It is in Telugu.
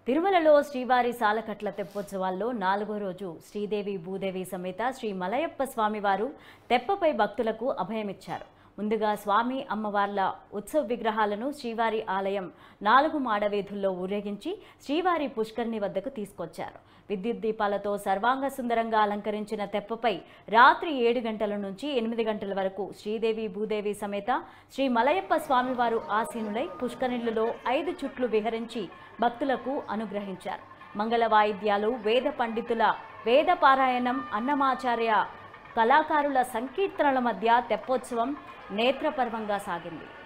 తిరుమలలో శ్రీవారి సాలకట్ల తెప్పోత్సవాల్లో నాలుగో రోజు శ్రీదేవి భూదేవి సమేత శ్రీ మలయప్ప స్వామివారు తెప్పపై భక్తులకు అభయమిచ్చారు ముందుగా స్వామి అమ్మవార్ల ఉత్సవ విగ్రహాలను శ్రీవారి ఆలయం నాలుగు మాడవీధుల్లో ఊరేగించి శ్రీవారి పుష్కరిణి వద్దకు తీసుకొచ్చారు విద్యుత్ దీపాలతో సర్వాంగ సుందరంగా అలంకరించిన తెప్పపై రాత్రి ఏడు గంటల నుంచి ఎనిమిది గంటల వరకు శ్రీదేవి భూదేవి సమేత శ్రీ మలయప్ప స్వామివారు ఆసీనులై పుష్కరిణులలో ఐదు చుట్లు విహరించి భక్తులకు అనుగ్రహించారు మంగళ వాయిద్యాలు వేద పండితుల వేద పారాయణం అన్నమాచార్య కళాకారుల సంకీర్తనల మధ్య తెప్పోత్సవం నేత్రపర్వంగా సాగింది